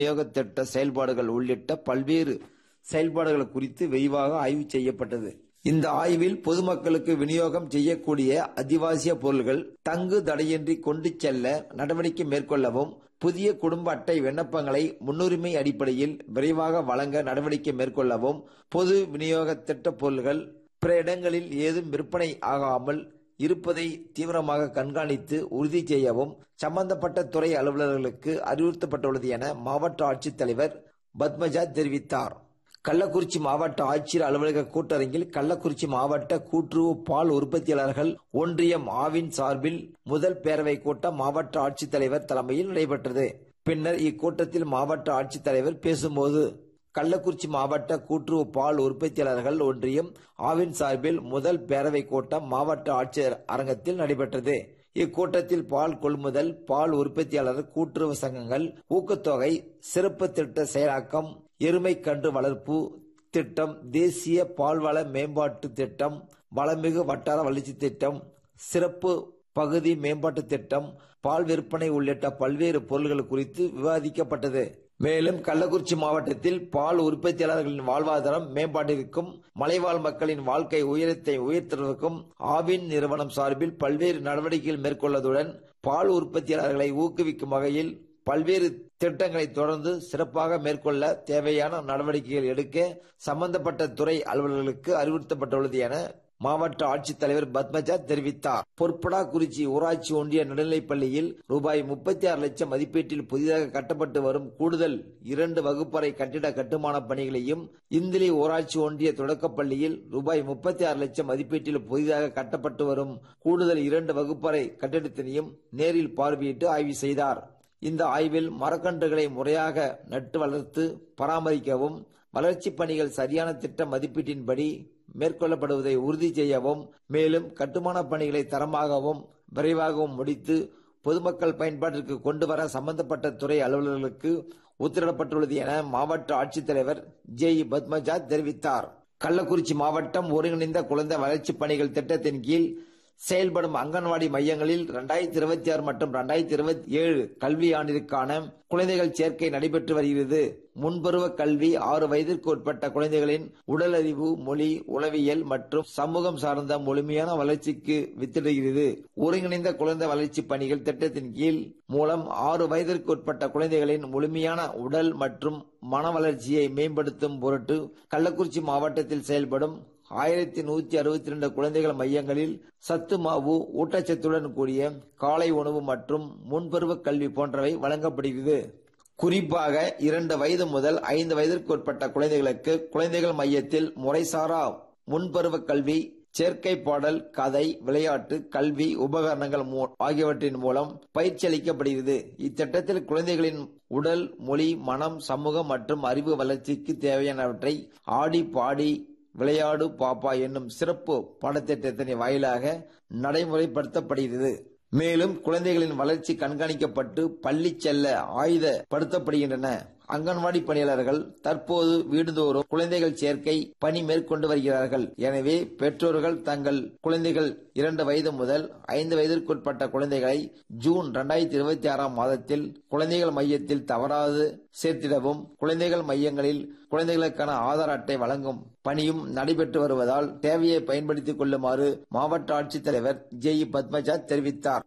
விநியோக திட்ட செயல்பாடுகள் உள்ளிட்ட பல்வேறு செயல்பாடுகள் குறித்து விரிவாக ஆய்வு செய்யப்பட்டது இந்த ஆய்வில் பொதுமக்களுக்கு விநியோகம் செய்யக்கூடிய அத்தியாவசிய பொருட்கள் தங்கு தடையின்றி கொண்டு செல்ல நடவடிக்கை மேற்கொள்ளவும் புதிய குடும்ப அட்டை விண்ணப்பங்களை முன்னுரிமை அடிப்படையில் விரைவாக வழங்க நடவடிக்கை மேற்கொள்ளவும் பொது விநியோக திட்ட பொருட்கள் பிற இடங்களில் ஏதும் விற்பனை ஆகாமல் இருப்பதை தீவிரமாக கண்காணித்து உறுதி செய்யவும் சம்பந்தப்பட்ட துறை அலுவலர்களுக்கு அறிவுறுத்தப்பட்டுள்ளது என மாவட்ட ஆட்சித்தலைவர் பத்மஜா தெரிவித்தார் கள்ளக்குறிச்சி மாவட்ட ஆட்சியர் அலுவலக கூட்டரங்கில் கள்ளக்குறிச்சி மாவட்ட கூட்டுறவு பால் உற்பத்தியாளர்கள் ஒன்றியம் ஆவின் சார்பில் முதல் பேரவை கூட்டம் மாவட்ட ஆட்சித்தலைவர் தலைமையில் நடைபெற்றது பின்னர் இக்கூட்டத்தில் மாவட்ட ஆட்சித்தலைவர் பேசும்போது கள்ளக்குறிச்சி மாவட்ட கூட்டுறவு பால் உற்பத்தியாளர்கள் ஒன்றியம் ஆவின் சார்பில் முதல் பேரவை கூட்டம் மாவட்ட ஆட்சியர் அரங்கத்தில் நடைபெற்றது இக்கூட்டத்தில் பால் கொள்முதல் பால் உற்பத்தியாளர் கூட்டுறவு சங்கங்கள் ஊக்கத்தொகை சிறப்பு திட்ட செயலாக்கம் எருமை கன்று வளர்ப்பு திட்டம் தேசிய பால்வள மேம்பாட்டு திட்டம் வளமிகு வட்டார வளர்ச்சி திட்டம் சிறப்பு பகுதி மேம்பாட்டு திட்டம் பால் விற்பனை உள்ளிட்ட பல்வேறு பொருள்கள் குறித்து விவாதிக்கப்பட்டது மேலும் கள்ளக்குறிச்சி மாவட்டத்தில் பால் உற்பத்தியாளர்களின் வாழ்வாதாரம் மேம்பாட்டிற்கும் மலைவாழ் மக்களின் வாழ்க்கை உயரத்தை உயர்த்துவதற்கும் ஆவின் நிறுவனம் சார்பில் பல்வேறு நடவடிக்கைகள் மேற்கொள்வதுடன் பால் உற்பத்தியாளர்களை ஊக்குவிக்கும் வகையில் பல்வேறு திட்டங்களை தொடர்ந்து சிறப்பாக மேற்கொள்ள தேவையான நடவடிக்கைகள் எடுக்க சம்பந்தப்பட்ட துறை அலுவலர்களுக்கு அறிவுறுத்தப்பட்டுள்ளது என மாவட்ட ஆட்சித்தலைவர் பத்மஜா தெரிவித்தார் பொற்படாக்குறிச்சி ஊராட்சி ஒன்றிய நடுநிலைப்பள்ளியில் ரூபாய் முப்பத்தி ஆறு லட்சம் மதிப்பீட்டில் புதிதாக கட்டப்பட்டு வரும் கூடுதல் இரண்டு வகுப்பறை கட்டிட கட்டுமான பணிகளையும் இந்திலி ஊராட்சி ஒன்றிய தொடக்கப்பள்ளியில் ரூபாய் முப்பத்தி ஆறு லட்சம் மதிப்பீட்டில் புதிதாக கட்டப்பட்டு வரும் கூடுதல் இரண்டு வகுப்பறை கட்டிடத்தினையும் நேரில் பார்வையிட்டு ஆய்வு செய்தார் இந்த ஆய்வில் மரக்கன்றுகளை முறையாக நட்டு வளர்த்து பராமரிக்கவும் வளர்ச்சிப் பணிகள் சரியான திட்ட மதிப்பீட்டின்படி மேற்கொள்ளப்படுவதை உறுதி செய்யவும் மேலும் கட்டுமான பணிகளை தரமாகவும் விரைவாகவும் முடித்து பொதுமக்கள் பயன்பாட்டிற்கு கொண்டு வர சம்பந்தப்பட்ட துறை அலுவலர்களுக்கு உத்தரவிடப்பட்டுள்ளது என மாவட்ட ஆட்சித்தலைவர் ஜே பத்மஜா தெரிவித்தார் கள்ளக்குறிச்சி மாவட்டம் ஒருங்கிணைந்த குழந்தை வளர்ச்சிப் பணிகள் திட்டத்தின் கீழ் செயல்படும் அங்கன்வாடி மையங்களில் இரண்டாயிரத்தி இருபத்தி ஆறு மற்றும் இரண்டாயிரத்தி இருபத்தி ஏழு கல்வி ஆண்டிற்கான குழந்தைகள் சேர்க்கை நடைபெற்று வருகிறது முன்பருவ கல்வி ஆறு வயதிற்கு உட்பட்ட குழந்தைகளின் உடலறிவு மொழி உளவியல் மற்றும் சமூகம் சார்ந்த முழுமையான வளர்ச்சிக்கு வித்திடுகிறது ஒருங்கிணைந்த குழந்தை வளர்ச்சி பணிகள் திட்டத்தின் கீழ் மூலம் ஆறு வயதிற்கு உட்பட்ட குழந்தைகளின் முழுமையான உடல் மற்றும் மன வளர்ச்சியை மேம்படுத்தும் பொருட்டு கள்ளக்குறிச்சி மாவட்டத்தில் செயல்படும் ஆயிரத்தி நூத்தி அறுபத்தி ரெண்டு குழந்தைகள் மையங்களில் சத்து மாவு ஊட்டச்சத்துடன் கூடிய காலை உணவு மற்றும் முன்பருவ கல்வி போன்றவை வழங்கப்படுகிறது குறிப்பாக இரண்டு வயது முதல் ஐந்து வயதிற்கு உட்பட்ட குழந்தைகளுக்கு குழந்தைகள் மையத்தில் முறைசாரா முன்பருவ கல்வி சேர்க்கை பாடல் கதை விளையாட்டு கல்வி உபகரணங்கள் ஆகியவற்றின் மூலம் பயிற்சி அளிக்கப்படுகிறது இத்திட்டத்தில் குழந்தைகளின் உடல் மொழி மனம் சமூகம் மற்றும் அறிவு வளர்ச்சிக்கு தேவையானவற்றை ஆடி பாடி விளையாடு பாப்பா என்னும் சிறப்பு பாடத்திட்டத்தின் வாயிலாக நடைமுறைப்படுத்தப்படுகிறது மேலும் குழந்தைகளின் வளர்ச்சி கண்காணிக்கப்பட்டு பள்ளி செல்ல ஆயுதப்படுத்தப்படுகின்றன அங்கன்வாடி பணியாளர்கள் தற்போது வீடுதோறும் குழந்தைகள் சேர்க்கை பணி மேற்கொண்டு வருகிறார்கள் எனவே பெற்றோர்கள் தங்கள் குழந்தைகள் இரண்டு வயது முதல் ஐந்து வயதிற்குட்பட்ட குழந்தைகளை ஜூன் இரண்டாயிரத்தி இருபத்தி ஆறாம் மாதத்தில் குழந்தைகள் மையத்தில் தவறாது சேர்த்திடவும் குழந்தைகள் மையங்களில் குழந்தைகளுக்கான ஆதார் அட்டை வழங்கும் பணியும் நடைபெற்று வருவதால் தேவையை பயன்படுத்திக் கொள்ளுமாறு மாவட்ட ஆட்சித்தலைவர் ஜே பத்மஜா தெரிவித்தார்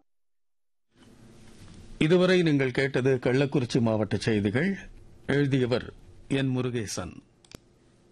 இதுவரை நீங்கள் கேட்டது கள்ளக்குறிச்சி மாவட்ட செய்திகள் எழுதியவர் என் முருகேசன்